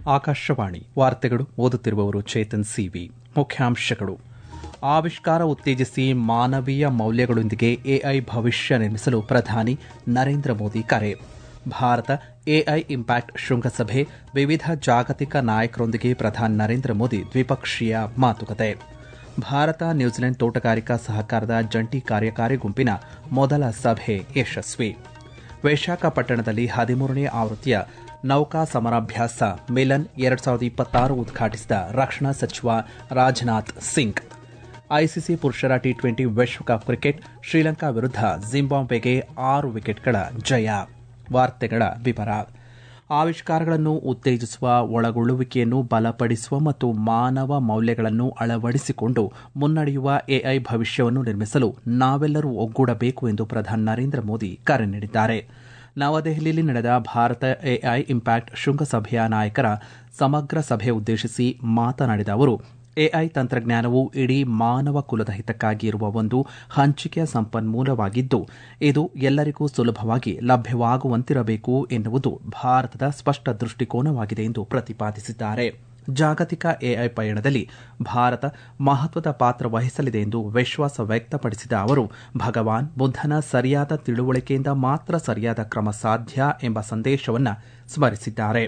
ಆಕಾಶವಾಣಿ ವಾರ್ತೆಗಳು ಓದುತ್ತಿರುವವರು ಚೇತನ್ ಸಿವಿ ಮುಖ್ಯಾಂಶಗಳು ಆವಿಷ್ಕಾರ ಉತ್ತೇಜಿಸಿ ಮಾನವೀಯ ಮೌಲ್ಯಗಳೊಂದಿಗೆ ಎಐ ಭವಿಷ್ಯ ನಿರ್ಮಿಸಲು ಪ್ರಧಾನಿ ನರೇಂದ್ರ ಮೋದಿ ಕರೆ ಭಾರತ ಎಐ ಇಂಪ್ಯಾಕ್ಟ್ ಶೃಂಗಸಭೆ ವಿವಿಧ ಜಾಗತಿಕ ನಾಯಕರೊಂದಿಗೆ ಪ್ರಧಾನಿ ನರೇಂದ್ರ ಮೋದಿ ದ್ವಿಪಕ್ಷೀಯ ಮಾತುಕತೆ ಭಾರತ ನ್ಯೂಜಿಲೆಂಡ್ ತೋಟಗಾರಿಕಾ ಸಹಕಾರದ ಜಂಟಿ ಕಾರ್ಯಕಾರಿ ಗುಂಪಿನ ಮೊದಲ ಸಭೆ ಯಶಸ್ವಿ ವಿಶಾಖಪಟ್ಟಣದಲ್ಲಿ ಹದಿಮೂರನೇ ಆವೃತ್ತಿಯ ನೌಕಾ ಸಮರಾಭ್ಯಾಸ ಮಿಲನ್ ಎರಡು ಸಾವಿರದ ಇಪ್ಪತ್ತಾರು ಉದ್ಘಾಟಿಸಿದ ರಕ್ಷಣಾ ಸಚಿವ ರಾಜನಾಥ್ ಸಿಂಗ್ ಐಸಿಸಿ ಪುರುಷರ ಟಿ ಟ್ವೆಂಟಿ ವಿಶ್ವಕಪ್ ಕ್ರಿಕೆಟ್ ಶ್ರೀಲಂಕಾ ವಿರುದ್ಧ ಜಿಂಬಾಬ್ವೆಗೆ ಆರು ವಿಕೆಟ್ಗಳ ಜಯ ವಾರ್ತೆಗಳ ವಿವರ ಆವಿಷ್ಕಾರಗಳನ್ನು ಉತ್ತೇಜಿಸುವ ಒಳಗೊಳ್ಳುವಿಕೆಯನ್ನು ಬಲಪಡಿಸುವ ಮತ್ತು ಮಾನವ ಮೌಲ್ಯಗಳನ್ನು ಅಳವಡಿಸಿಕೊಂಡು ಮುನ್ನಡೆಯುವ ಎಐ ಭವಿಷ್ಯವನ್ನು ನಿರ್ಮಿಸಲು ನಾವೆಲ್ಲರೂ ಒಗ್ಗೂಡಬೇಕು ಎಂದು ಪ್ರಧಾನಿ ನರೇಂದ್ರ ಮೋದಿ ಕರೆ ನೀಡಿದ್ದಾರೆ ನವದೆಹಲಿಯಲ್ಲಿ ನಡೆದ ಭಾರತ ಎಐ ಇಂಪ್ಯಾಕ್ಟ್ ಶೃಂಗಸಭೆಯ ನಾಯಕರ ಸಮಗ್ರ ಸಭೆ ಉದ್ದೇಶಿಸಿ ಮಾತನಾಡಿದ ಅವರು ಎಐ ತಂತ್ರಜ್ಞಾನವು ಇಡೀ ಮಾನವ ಕುಲದ ಹಿತಕ್ಕಾಗಿ ಇರುವ ಒಂದು ಹಂಚಿಕೆಯ ಸಂಪನ್ಮೂಲವಾಗಿದ್ದು ಇದು ಎಲ್ಲರಿಗೂ ಸುಲಭವಾಗಿ ಲಭ್ಯವಾಗುವಂತಿರಬೇಕು ಎನ್ನುವುದು ಭಾರತದ ಸ್ಪಷ್ಟ ದೃಷ್ಟಿಕೋನವಾಗಿದೆ ಎಂದು ಪ್ರತಿಪಾದಿಸಿದ್ದಾರೆ ಜಾಗತಿಕ ಎಐ ಪಯಣದಲ್ಲಿ ಭಾರತ ಮಹತ್ವದ ಪಾತ್ರ ವಹಿಸಲಿದೆ ಎಂದು ವಿಶ್ವಾಸ ವ್ಯಕ್ತಪಡಿಸಿದ ಅವರು ಭಗವಾನ್ ಬುದ್ದನ ಸರಿಯಾದ ತಿಳುವಳಿಕೆಯಿಂದ ಮಾತ್ರ ಸರಿಯಾದ ಕ್ರಮ ಸಾಧ್ಯ ಎಂಬ ಸಂದೇಶವನ್ನು ಸ್ಮರಿಸಿದ್ದಾರೆ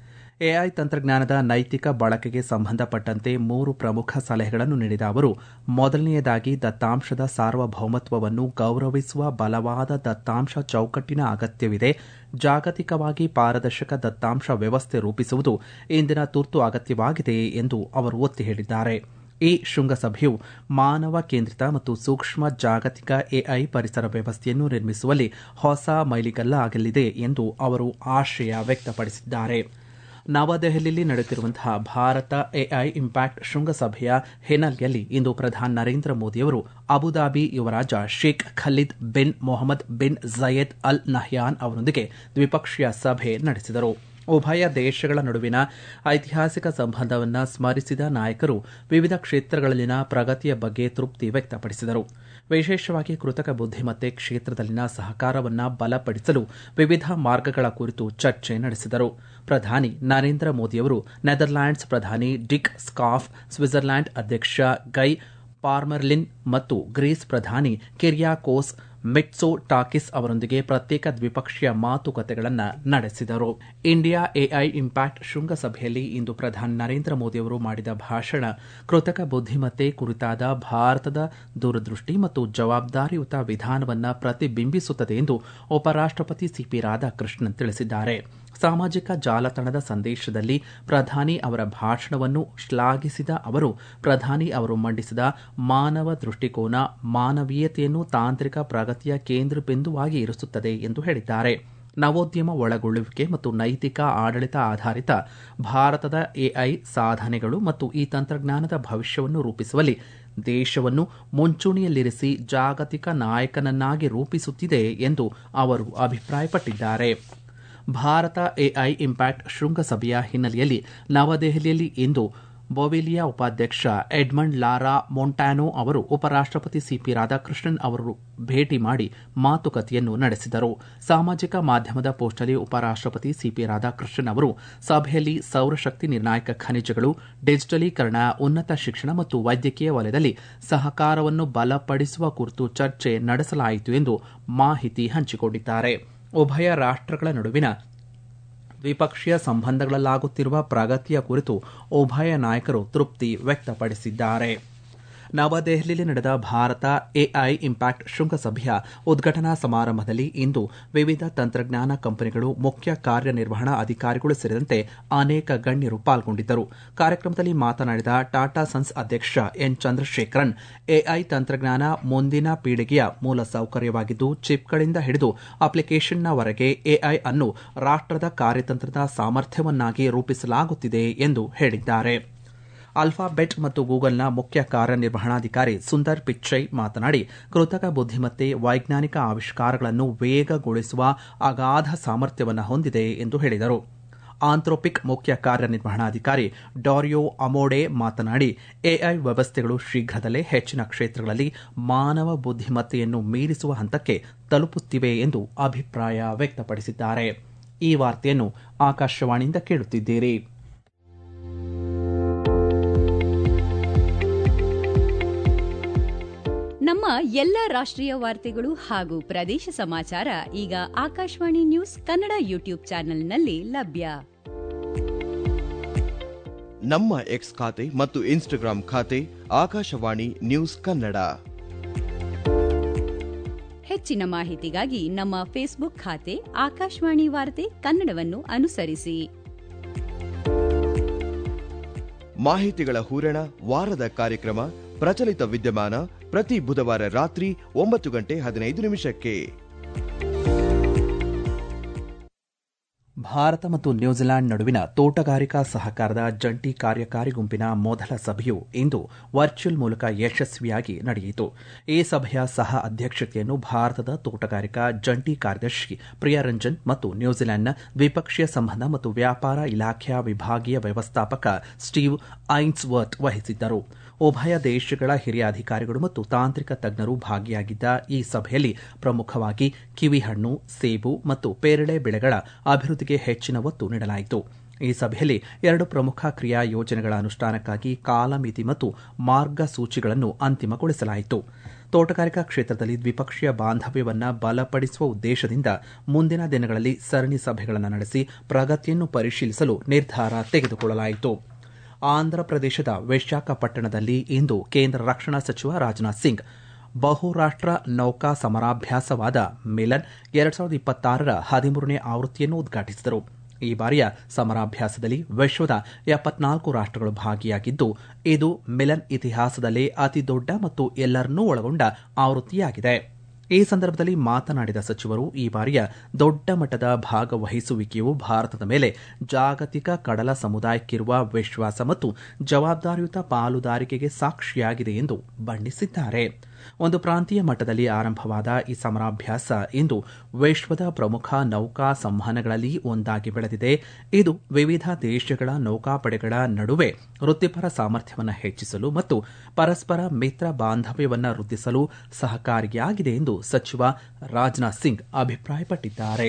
ಎಐ ತಂತ್ರಜ್ಞಾನದ ನೈತಿಕ ಬಳಕೆಗೆ ಸಂಬಂಧಪಟ್ಟಂತೆ ಮೂರು ಪ್ರಮುಖ ಸಲಹೆಗಳನ್ನು ನೀಡಿದ ಅವರು ಮೊದಲನೆಯದಾಗಿ ದತ್ತಾಂಶದ ಸಾರ್ವಭೌಮತ್ವವನ್ನು ಗೌರವಿಸುವ ಬಲವಾದ ದತ್ತಾಂಶ ಚೌಕಟ್ಟಿನ ಅಗತ್ಯವಿದೆ ಜಾಗತಿಕವಾಗಿ ಪಾರದರ್ಶಕ ದತ್ತಾಂಶ ವ್ಯವಸ್ಥೆ ರೂಪಿಸುವುದು ಇಂದಿನ ತುರ್ತು ಅಗತ್ಯವಾಗಿದೆ ಎಂದು ಅವರು ಒತ್ತಿ ಹೇಳಿದ್ದಾರೆ ಈ ಶೃಂಗಸಭೆಯು ಮಾನವ ಕೇಂದ್ರಿತ ಮತ್ತು ಸೂಕ್ಷ್ಮ ಜಾಗತಿಕ ಎಐ ಪರಿಸರ ವ್ಯವಸ್ಥೆಯನ್ನು ನಿರ್ಮಿಸುವಲ್ಲಿ ಹೊಸ ಮೈಲಿಗಲ್ಲಾಗಲಿದೆ ಎಂದು ಅವರು ಆಶಯ ವ್ಯಕ್ತಪಡಿಸಿದ್ದಾರೆ ನವದೆಹಲಿಯಲ್ಲಿ ನಡೆಯುತ್ತಿರುವಂತಹ ಭಾರತ ಎಐ ಇಂಪ್ಯಾಕ್ಟ್ ಶೃಂಗಸಭೆಯ ಹಿನ್ನೆಲೆಯಲ್ಲಿ ಇಂದು ಪ್ರಧಾನಿ ನರೇಂದ್ರ ಮೋದಿಯವರು ಅಬುದಾಬಿ ಯುವರಾಜ Sheikh Khalid bin Mohammed bin Zayed Al Nahyan ಅವರೊಂದಿಗೆ ದ್ವಿಪಕ್ಷೀಯ ಸಭೆ ನಡೆಸಿದರು ಉಭಯ ದೇಶಗಳ ನಡುವಿನ ಐತಿಹಾಸಿಕ ಸಂಬಂಧವನ್ನು ಸ್ಮರಿಸಿದ ನಾಯಕರು ವಿವಿಧ ಕ್ಷೇತ್ರಗಳಲ್ಲಿನ ಪ್ರಗತಿಯ ಬಗ್ಗೆ ತೃಪ್ತಿ ವ್ಯಕ್ತಪಡಿಸಿದರು ವಿಶೇಷವಾಗಿ ಕೃತಕ ಬುದ್ದಿಮತ್ತೆ ಕ್ಷೇತ್ರದಲ್ಲಿನ ಸಹಕಾರವನ್ನು ಬಲಪಡಿಸಲು ವಿವಿಧ ಮಾರ್ಗಗಳ ಕುರಿತು ಚರ್ಚೆ ನಡೆಸಿದರು ಪ್ರಧಾನಿ ನರೇಂದ್ರ ಮೋದಿಯವರು ನೆದರ್ಲ್ಯಾಂಡ್ಸ್ ಪ್ರಧಾನಿ ಡಿಕ್ ಸ್ಕಾಫ್ ಸ್ವಿಟ್ಜರ್ಲ್ಯಾಂಡ್ ಅಧ್ಯಕ್ಷ ಗೈ ಪಾರ್ಮರ್ಲಿನ್ ಮತ್ತು ಗ್ರೀಸ್ ಪ್ರಧಾನಿ ಕಿರಿಯಾಕೋಸ್ ಮಿಟ್ಸೋ ಟಾಕಿಸ್ ಅವರೊಂದಿಗೆ ಪ್ರತ್ಯೇಕ ದ್ವಿಪಕ್ಷೀಯ ಮಾತುಕತೆಗಳನ್ನು ನಡೆಸಿದರು ಇಂಡಿಯಾ ಎಐ ಇಂಪ್ಯಾಕ್ಟ್ ಶೃಂಗಸಭೆಯಲ್ಲಿ ಇಂದು ಪ್ರಧಾನಿ ನರೇಂದ್ರ ಮೋದಿಯವರು ಮಾಡಿದ ಭಾಷಣ ಕೃತಕ ಬುದ್ದಿಮತ್ತೆ ಕುರಿತಾದ ಭಾರತದ ದೂರದೃಷ್ಟಿ ಮತ್ತು ಜವಾಬ್ದಾರಿಯುತ ವಿಧಾನವನ್ನು ಪ್ರತಿಬಿಂಬಿಸುತ್ತದೆ ಎಂದು ಉಪರಾಷ್ಟಪತಿ ಸಿಪಿ ರಾಧಾಕೃಷ್ಣನ್ ತಿಳಿಸಿದ್ದಾರೆ ಸಾಮಾಜಿಕ ಜಾಲತಾಣದ ಸಂದೇಶದಲ್ಲಿ ಪ್ರಧಾನಿ ಅವರ ಭಾಷಣವನ್ನು ಶ್ಲಾಘಿಸಿದ ಅವರು ಪ್ರಧಾನಿ ಅವರು ಮಂಡಿಸಿದ ಮಾನವ ದೃಷ್ಟಿಕೋನ ಮಾನವೀಯತೆಯನ್ನು ತಾಂತ್ರಿಕ ಪ್ರಗತಿಯ ಕೇಂದ್ರ ಬಿಂದುವಾಗಿ ಇರಿಸುತ್ತದೆ ಎಂದು ಹೇಳಿದ್ದಾರೆ ನವೋದ್ಯಮ ಒಳಗೊಳ್ಳುವಿಕೆ ಮತ್ತು ನೈತಿಕ ಆಡಳಿತ ಆಧಾರಿತ ಭಾರತದ ಎಐ ಸಾಧನೆಗಳು ಮತ್ತು ಈ ತಂತ್ರಜ್ಞಾನದ ಭವಿಷ್ಯವನ್ನು ರೂಪಿಸುವಲ್ಲಿ ದೇಶವನ್ನು ಮುಂಚೂಣಿಯಲ್ಲಿರಿಸಿ ಜಾಗತಿಕ ನಾಯಕನನ್ನಾಗಿ ರೂಪಿಸುತ್ತಿದೆ ಎಂದು ಅವರು ಅಭಿಪ್ರಾಯಪಟ್ಟಿದ್ದಾರೆ ಭಾರತ ಎಐ ಇಂಪ್ಯಾಕ್ಟ್ ಶೃಂಗಸಭೆಯ ಹಿನ್ನೆಲೆಯಲ್ಲಿ ನವದೆಹಲಿಯಲ್ಲಿ ಇಂದು ಬೊವಿಲಿಯಾ ಉಪಾಧ್ಯಕ್ಷ ಎಡ್ಮಂಡ್ ಲಾರಾ ಮೊಂಟ್ಯಾನೋ ಅವರು ಉಪರಾಷ್ಟಪತಿ ಸಿಪಿ ರಾಧಾಕೃಷ್ಣನ್ ಅವರು ಭೇಟಿ ಮಾಡಿ ಮಾತುಕತೆಯನ್ನು ನಡೆಸಿದರು ಸಾಮಾಜಿಕ ಮಾಧ್ಯಮದ ಪೋಸ್ಟ್ನಲ್ಲಿ ಉಪರಾಷ್ಟಪತಿ ಸಿಪಿ ರಾಧಾಕೃಷ್ಣನ್ ಅವರು ಸಭೆಯಲ್ಲಿ ಸೌರಶಕ್ತಿ ನಿರ್ಣಾಯಕ ಖನಿಜಗಳು ಡಿಜಿಟಲೀಕರಣ ಉನ್ನತ ಶಿಕ್ಷಣ ಮತ್ತು ವೈದ್ಯಕೀಯ ವಲಯದಲ್ಲಿ ಸಹಕಾರವನ್ನು ಬಲಪಡಿಸುವ ಕುರಿತು ಚರ್ಚೆ ನಡೆಸಲಾಯಿತು ಎಂದು ಮಾಹಿತಿ ಹಂಚಿಕೊಂಡಿದ್ದಾರೆ ಉಭಯ ರಾಷ್ಟಗಳ ನಡುವಿನ ದ್ವಿಪಕ್ಷೀಯ ಸಂಬಂಧಗಳಲ್ಲಾಗುತ್ತಿರುವ ಪ್ರಗತಿಯ ಕುರಿತು ಉಭಯ ನಾಯಕರು ತೃಪ್ತಿ ವ್ಯಕ್ತಪಡಿಸಿದ್ದಾರೆ ನವದೆಹಲಿಯಲ್ಲಿ ನಡೆದ ಭಾರತ ಎಐ ಇಂಪ್ಯಾಕ್ಟ್ ಶೃಂಗಸಭೆಯ ಉದ್ಘಾಟನಾ ಸಮಾರಂಭದಲ್ಲಿ ಇಂದು ವಿವಿಧ ತಂತ್ರಜ್ಞಾನ ಕಂಪನಿಗಳು ಮುಖ್ಯ ಕಾರ್ಯನಿರ್ವಹಣಾ ಅಧಿಕಾರಿಗಳು ಸೇರಿದಂತೆ ಅನೇಕ ಗಣ್ಯರು ಪಾಲ್ಗೊಂಡಿದ್ದರು ಕಾರ್ಯಕ್ರಮದಲ್ಲಿ ಮಾತನಾಡಿದ ಟಾಟಾ ಸನ್ಸ್ ಅಧ್ಯಕ್ಷ ಎನ್ ಚಂದ್ರಶೇಖರನ್ ಎಐ ತಂತ್ರಜ್ಞಾನ ಮುಂದಿನ ಪೀಳಿಗೆಯ ಮೂಲಸೌಕರ್ಯವಾಗಿದ್ದು ಚಿಪ್ಗಳಿಂದ ಹಿಡಿದು ಅಪ್ಲಿಕೇಶನ್ನವರೆಗೆ ಎಐ ಅನ್ನು ರಾಷ್ಟದ ಕಾರ್ಯತಂತ್ರದ ಸಾಮರ್ಥ್ಯವನ್ನಾಗಿ ರೂಪಿಸಲಾಗುತ್ತಿದೆ ಎಂದು ಹೇಳಿದ್ದಾರೆ ಅಲ್ಫಾಬೆಟ್ ಮತ್ತು ಗೂಗಲ್ನ ಮುಖ್ಯ ಕಾರ್ಯನಿರ್ವಹಣಾಧಿಕಾರಿ ಸುಂದರ್ ಪಿಚ್ಚೈ ಮಾತನಾಡಿ ಕೃತಕ ಬುದ್ದಿಮತ್ತೆ ವೈಜ್ಞಾನಿಕ ಆವಿಷ್ಕಾರಗಳನ್ನು ವೇಗಗೊಳಿಸುವ ಅಗಾಧ ಸಾಮರ್ಥ್ಯವನ್ನು ಹೊಂದಿದೆ ಎಂದು ಹೇಳಿದರು ಆಂಥ್ರೋಪಿಕ್ ಮುಖ್ಯ ಕಾರ್ಯನಿರ್ವಹಣಾಧಿಕಾರಿ ಡಾರಿಯೋ ಅಮೋಡೆ ಮಾತನಾಡಿ ಎಐ ವ್ಯವಸ್ಥೆಗಳು ಶೀಘ್ರದಲ್ಲೇ ಹೆಚ್ಚಿನ ಕ್ಷೇತ್ರಗಳಲ್ಲಿ ಮಾನವ ಬುದ್ದಿಮತ್ತೆಯನ್ನು ಮೀರಿಸುವ ಹಂತಕ್ಕೆ ತಲುಪುತ್ತಿವೆ ಎಂದು ಅಭಿಪ್ರಾಯ ವ್ಯಕ್ತಪಡಿಸಿದ್ದಾರೆ ಈ ವಾರ್ತೆಯನ್ನು ಆಕಾಶವಾಣಿಯಿಂದ ಕೇಳುತ್ತಿದ್ದೀರಿ ನಮ್ಮ ಎಲ್ಲ ರಾಷ್ಟ್ರೀಯ ವಾರ್ತೆಗಳು ಹಾಗೂ ಪ್ರದೇಶ ಸಮಾಚಾರ ಈಗ ಆಕಾಶವಾಣಿ ನ್ಯೂಸ್ ಕನ್ನಡ ಯೂಟ್ಯೂಬ್ ಚಾನೆಲ್ನಲ್ಲಿ ಲಭ್ಯ ನಮ್ಮ ಎಕ್ಸ್ ಖಾತೆ ಮತ್ತು ಇನ್ಸ್ಟಾಗ್ರಾಂ ಖಾತೆ ಆಕಾಶವಾಣಿ ನ್ಯೂಸ್ ಕನ್ನಡ ಹೆಚ್ಚಿನ ಮಾಹಿತಿಗಾಗಿ ನಮ್ಮ ಫೇಸ್ಬುಕ್ ಖಾತೆ ಆಕಾಶವಾಣಿ ವಾರ್ತೆ ಕನ್ನಡವನ್ನು ಅನುಸರಿಸಿ ಮಾಹಿತಿಗಳ ಹೂರಣ ವಾರದ ಕಾರ್ಯಕ್ರಮ ಪ್ರಚಲಿತ ವಿದ್ಯಮಾನ ಪ್ರತಿ ಬುಧವಾರ ರಾತ್ರಿ ಒಂಬತ್ತು ಗಂಟೆ ಹದಿನೈದು ನಿಮಿಷಕ್ಕೆ ಭಾರತ ಮತ್ತು ನ್ಯೂಜಿಲೆಂಡ್ ನಡುವಿನ ತೋಟಗಾರಿಕಾ ಸಹಕಾರದ ಜಂಟಿ ಕಾರ್ಯಕಾರಿ ಗುಂಪಿನ ಮೊದಲ ಸಭೆಯು ಇಂದು ವರ್ಚುವಲ್ ಮೂಲಕ ಯಶಸ್ವಿಯಾಗಿ ನಡೆಯಿತು ಈ ಸಭೆಯ ಸಹ ಅಧ್ಯಕ್ಷತೆಯನ್ನು ಭಾರತದ ತೋಟಗಾರಿಕಾ ಜಂಟಿ ಕಾರ್ಯದರ್ಶಿ ಪ್ರಿಯರಂಜನ್ ಮತ್ತು ನ್ಯೂಜಿಲೆಂಡ್ನ ದ್ವಿಪಕ್ಷೀಯ ಸಂಬಂಧ ಮತ್ತು ವ್ಯಾಪಾರ ಇಲಾಖೆಯ ವಿಭಾಗೀಯ ವ್ಯವಸ್ಥಾಪಕ ಸ್ಟೀವ್ ಐನ್ಸ್ವರ್ಟ್ ವಹಿಸಿದ್ದರು ಉಭಯ ದೇಶಗಳ ಹಿರಿಯ ಅಧಿಕಾರಿಗಳು ಮತ್ತು ತಾಂತ್ರಿಕ ತಜ್ಞರು ಭಾಗಿಯಾಗಿದ್ದ ಈ ಸಭೆಯಲ್ಲಿ ಪ್ರಮುಖವಾಗಿ ಕಿವಿಹಣ್ಣು ಸೇಬು ಮತ್ತು ಪೇರಳೆ ಬೆಳೆಗಳ ಅಭಿವೃದ್ಧಿಗೆ ಹೆಚ್ಚಿನ ಒತ್ತು ನೀಡಲಾಯಿತು ಈ ಸಭೆಯಲ್ಲಿ ಎರಡು ಪ್ರಮುಖ ಕ್ರಿಯಾ ಯೋಜನೆಗಳ ಅನುಷ್ಠಾನಕ್ಕಾಗಿ ಕಾಲಮಿತಿ ಮತ್ತು ಮಾರ್ಗಸೂಚಿಗಳನ್ನು ಅಂತಿಮಗೊಳಿಸಲಾಯಿತು ತೋಟಗಾರಿಕಾ ಕ್ಷೇತ್ರದಲ್ಲಿ ದ್ವಿಪಕ್ಷೀಯ ಬಾಂಧವ್ಯವನ್ನು ಬಲಪಡಿಸುವ ಉದ್ದೇಶದಿಂದ ಮುಂದಿನ ದಿನಗಳಲ್ಲಿ ಸರಣಿ ಸಭೆಗಳನ್ನು ನಡೆಸಿ ಪ್ರಗತಿಯನ್ನು ಪರಿಶೀಲಿಸಲು ನಿರ್ಧಾರ ತೆಗೆದುಕೊಳ್ಳಲಾಯಿತು ಆಂಧ್ರಪ್ರದೇಶದ ವಿಶಾಖಪಟ್ಟಣದಲ್ಲಿ ಇಂದು ಕೇಂದ್ರ ರಕ್ಷಣಾ ಸಚಿವ ರಾಜನಾಥ್ ಸಿಂಗ್ ಬಹುರಾಷ್ಟ್ರ ನೌಕಾ ಸಮರಾಭ್ಯಾಸವಾದ ಮಿಲನ್ ಎರಡ್ ಸಾವಿರದ ಇಪ್ಪತ್ತಾರರ ಹದಿಮೂರನೇ ಆವೃತ್ತಿಯನ್ನು ಉದ್ಘಾಟಿಸಿದರು ಈ ಬಾರಿಯ ಸಮರಾಭ್ಯಾಸದಲ್ಲಿ ವಿಶ್ವದ ಎಪ್ಪತ್ನಾಲ್ಕು ರಾಷ್ಟ್ರಗಳು ಭಾಗಿಯಾಗಿದ್ದು ಇದು ಮಿಲನ್ ಇತಿಹಾಸದಲ್ಲೇ ಅತಿದೊಡ್ಡ ಮತ್ತು ಎಲ್ಲರನ್ನೂ ಒಳಗೊಂಡ ಆವೃತ್ತಿಯಾಗಿದೆ ಈ ಸಂದರ್ಭದಲ್ಲಿ ಮಾತನಾಡಿದ ಸಚಿವರು ಈ ಬಾರಿಯ ದೊಡ್ಡ ಮಟ್ಟದ ಭಾಗವಹಿಸುವಿಕೆಯು ಭಾರತದ ಮೇಲೆ ಜಾಗತಿಕ ಕಡಲ ಸಮುದಾಯಕ್ಕಿರುವ ವಿಶ್ವಾಸ ಮತ್ತು ಜವಾಬ್ದಾರಿಯುತ ಪಾಲುದಾರಿಕೆಗೆ ಸಾಕ್ಷಿಯಾಗಿದೆ ಎಂದು ಬಣ್ಣಿಸಿದ್ದಾರೆ ಒಂದು ಪ್ರಾಂತೀಯ ಮಟ್ಟದಲ್ಲಿ ಆರಂಭವಾದ ಈ ಸಮರಾಭ್ಯಾಸ ಇಂದು ವಿಶ್ವದ ಪ್ರಮುಖ ನೌಕಾ ಸಂವಹನಗಳಲ್ಲಿ ಒಂದಾಗಿ ಬೆಳೆದಿದೆ ಇದು ವಿವಿಧ ದೇಶಗಳ ನೌಕಾಪಡೆಗಳ ನಡುವೆ ವೃತ್ತಿಪರ ಸಾಮರ್ಥ್ಯವನ್ನು ಹೆಚ್ಚಿಸಲು ಮತ್ತು ಪರಸ್ಪರ ಮಿತ್ರ ಬಾಂಧವ್ಯವನ್ನು ವೃದ್ಧಿಸಲು ಸಹಕಾರಿಯಾಗಿದೆ ಎಂದು ಸಚಿವ ರಾಜನಾಥ್ ಸಿಂಗ್ ಅಭಿಪ್ರಾಯಪಟ್ಟಿದ್ದಾರೆ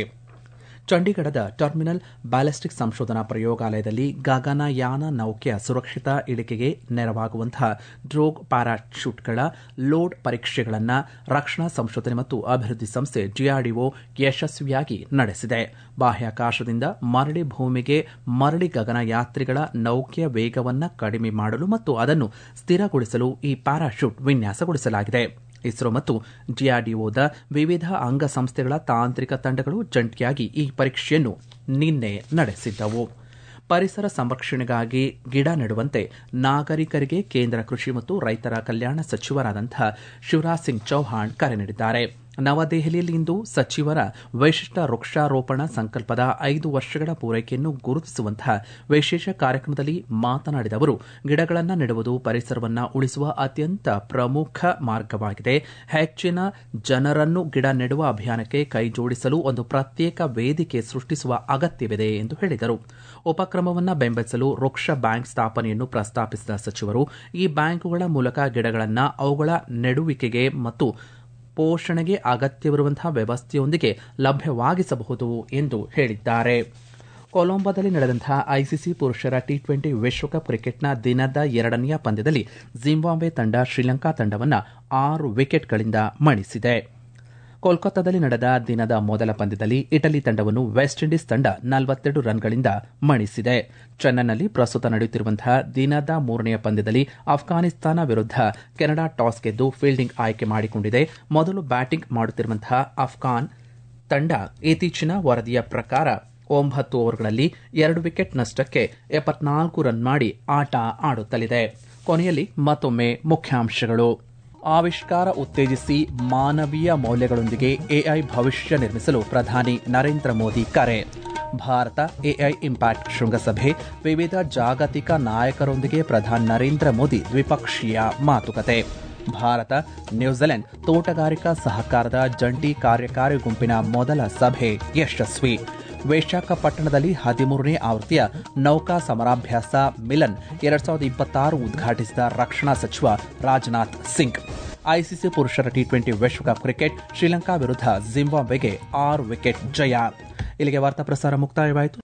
ಚಂಡೀಗಢದ ಟರ್ಮಿನಲ್ ಬ್ಯಾಲಿಸ್ಟಿಕ್ ಸಂಶೋಧನಾ ಪ್ರಯೋಗಾಲಯದಲ್ಲಿ ಗಗನಯಾನ ನೌಕೆಯ ಸುರಕ್ಷಿತ ಇಳಿಕೆಗೆ ನೆರವಾಗುವಂತಹ ಡ್ರೋಗ್ ಪ್ಯಾರಾಶೂಟ್ಗಳ ಲೋಡ್ ಪರೀಕ್ಷೆಗಳನ್ನು ರಕ್ಷಣಾ ಸಂಶೋಧನೆ ಮತ್ತು ಅಭಿವೃದ್ಧಿ ಸಂಸ್ಥೆ ಡಿಆರ್ಡಿಒ ಯಶಸ್ವಿಯಾಗಿ ನಡೆಸಿದೆ ಬಾಹ್ಯಾಕಾಶದಿಂದ ಮರಳಿ ಭೂಮಿಗೆ ಮರಳಿ ಗಗನಯಾತ್ರಿಗಳ ನೌಕೆಯ ವೇಗವನ್ನು ಕಡಿಮೆ ಮಾಡಲು ಮತ್ತು ಅದನ್ನು ಸ್ಥಿರಗೊಳಿಸಲು ಈ ಪ್ಯಾರಾಶೂಟ್ ವಿನ್ಯಾಸಗೊಳಿಸಲಾಗಿದೆ ಇಸ್ರೋ ಮತ್ತು ಡಿಆರ್ಡಿಒದ ವಿವಿಧ ಅಂಗಸಂಸ್ಥೆಗಳ ತಾಂತ್ರಿಕ ತಂಡಗಳು ಜಂಟಿಯಾಗಿ ಈ ಪರೀಕ್ಷೆಯನ್ನು ನಿನ್ನೆ ನಡೆಸಿದ್ದವು ಪರಿಸರ ಸಂರಕ್ಷಣೆಗಾಗಿ ಗಿಡ ನೆಡುವಂತೆ ನಾಗರಿಕರಿಗೆ ಕೇಂದ್ರ ಕೃಷಿ ಮತ್ತು ರೈತರ ಕಲ್ಯಾಣ ಸಚಿವರಾದಂತಹ ಶಿವರಾಜ್ ಸಿಂಗ್ ಚೌಹಾಣ್ ಕರೆ ನೀಡಿದ್ದಾರೆ ನವದೆಹಲಿಯಲ್ಲಿಂದು ಸಚಿವರ ವಿಶಿಷ್ಟ ವೃಕ್ಷಾರೋಪಣ ಸಂಕಲ್ಪದ ಐದು ವರ್ಷಗಳ ಪೂರೈಕೆಯನ್ನು ಗುರುತಿಸುವಂತಹ ವಿಶೇಷ ಕಾರ್ಯಕ್ರಮದಲ್ಲಿ ಮಾತನಾಡಿದ ಅವರು ಗಿಡಗಳನ್ನು ನೆಡುವುದು ಪರಿಸರವನ್ನು ಉಳಿಸುವ ಅತ್ಯಂತ ಪ್ರಮುಖ ಮಾರ್ಗವಾಗಿದೆ ಹೆಚ್ಚಿನ ಜನರನ್ನು ಗಿಡ ನೆಡುವ ಅಭಿಯಾನಕ್ಕೆ ಕೈಜೋಡಿಸಲು ಒಂದು ಪ್ರತ್ಯೇಕ ವೇದಿಕೆ ಸೃಷ್ಟಿಸುವ ಅಗತ್ಯವಿದೆ ಎಂದು ಹೇಳಿದರು ಉಪಕ್ರಮವನ್ನು ಬೆಂಬಲಿಸಲು ವೃಕ್ಷ ಬ್ಯಾಂಕ್ ಸ್ಥಾಪನೆಯನ್ನು ಪ್ರಸ್ತಾಪಿಸಿದ ಸಚಿವರು ಈ ಬ್ಯಾಂಕುಗಳ ಮೂಲಕ ಗಿಡಗಳನ್ನು ಅವುಗಳ ನೆಡುವಿಕೆಗೆ ಮತ್ತು ಪೋಷಣೆಗೆ ಅಗತ್ಯವಿರುವಂತಹ ವ್ಯವಸ್ಥೆಯೊಂದಿಗೆ ಲಭ್ಯವಾಗಿಸಬಹುದು ಎಂದು ಹೇಳಿದ್ದಾರೆ ಕೊಲಂಬೋದಲ್ಲಿ ನಡೆದಂತಹ ಐಸಿಸಿ ಪುರುಷರ ಟಿ ಟ್ವೆಂಟಿ ವಿಶ್ವಕಪ್ ಕ್ರಿಕೆಟ್ನ ದಿನದ ಎರಡನೆಯ ಪಂದ್ಯದಲ್ಲಿ ಜಿಂಬಾಬ್ವೆ ತಂಡ ಶ್ರೀಲಂಕಾ ತಂಡವನ್ನು ಆರು ವಿಕೆಟ್ಗಳಿಂದ ಮಣಿಸಿದೆ ಕೋಲ್ಕತ್ತಾದಲ್ಲಿ ನಡೆದ ದಿನದ ಮೊದಲ ಪಂದ್ಯದಲ್ಲಿ ಇಟಲಿ ತಂಡವನ್ನು ವೆಸ್ಟ್ ಇಂಡೀಸ್ ತಂಡ ನಲವತ್ತೆರಡು ರನ್ಗಳಿಂದ ಮಣಿಸಿದೆ ಚೆನ್ನೈನಲ್ಲಿ ಪ್ರಸ್ತುತ ನಡೆಯುತ್ತಿರುವಂತಹ ದಿನದ ಮೂರನೆಯ ಪಂದ್ಯದಲ್ಲಿ ಅಫ್ಘಾನಿಸ್ತಾನ ವಿರುದ್ಧ ಕೆನಡಾ ಟಾಸ್ ಗೆದ್ದು ಫೀಲ್ಡಿಂಗ್ ಆಯ್ಕೆ ಮಾಡಿಕೊಂಡಿದೆ ಮೊದಲು ಬ್ಯಾಟಿಂಗ್ ಮಾಡುತ್ತಿರುವಂತಹ ಅಫ್ಘಾನ್ ತಂಡ ಇತ್ತೀಚಿನ ವರದಿಯ ಪ್ರಕಾರ ಒಂಬತ್ತು ಓವರ್ಗಳಲ್ಲಿ ಎರಡು ವಿಕೆಟ್ ನಷ್ಟಕ್ಕೆ ಎಪ್ಪತ್ನಾಲ್ಕು ರನ್ ಮಾಡಿ ಆಟ ಆಡುತ್ತಲಿದೆ ಕೊನೆಯಲ್ಲಿ ಮತ್ತೊಮ್ಮೆ ಮುಖ್ಯಾಂಶಗಳು ಆವಿಷ್ಕಾರ ಉತ್ತೇಜಿಸಿ ಮಾನವೀಯ ಮೌಲ್ಯಗಳೊಂದಿಗೆ ಎಐ ಭವಿಷ್ಯ ನಿರ್ಮಿಸಲು ಪ್ರಧಾನಿ ನರೇಂದ್ರ ಮೋದಿ ಕರೆ ಭಾರತ ಎಐ ಇಂಪ್ಯಾಕ್ಟ್ ಶೃಂಗಸಭೆ ವಿವಿಧ ಜಾಗತಿಕ ನಾಯಕರೊಂದಿಗೆ ಪ್ರಧಾನಿ ನರೇಂದ್ರ ಮೋದಿ ದ್ವಿಪಕ್ಷೀಯ ಮಾತುಕತೆ ಭಾರತ ನ್ಯೂಜಿಲೆಂಡ್ ತೋಟಗಾರಿಕಾ ಸಹಕಾರದ ಜಂಟಿ ಕಾರ್ಯಕಾರಿ ಗುಂಪಿನ ಮೊದಲ ಸಭೆ ಯಶಸ್ವಿ ವಿಶಾಖಪಟ್ಟಣದಲ್ಲಿ ಹದಿಮೂರನೇ ಆವೃತ್ತಿಯ ನೌಕಾ ಸಮರಾಭ್ಯಾಸ ಮಿಲನ್ ಎರಡ್ ಸಾವಿರದ ಇಪ್ಪತ್ತಾರು ಉದ್ಘಾಟಿಸಿದ ರಕ್ಷಣಾ ಸಚಿವ ರಾಜನಾಥ್ ಸಿಂಗ್ ಐಸಿಸಿ ಪುರುಷರ ಟಿ ಟ್ವೆಂಟಿ ವಿಶ್ವಕಪ್ ಕ್ರಿಕೆಟ್ ಶ್ರೀಲಂಕಾ ವಿರುದ್ಧ ಜಿಂಬಾಬ್ವೆಗೆ ಆರು ವಿಕೆಟ್ ಜಯ ಇಲ್ಲಿಗೆ ವಾರ್ತಾ ಪ್ರಸಾರ ಮುಕ್ತಾಯವಾಯಿತು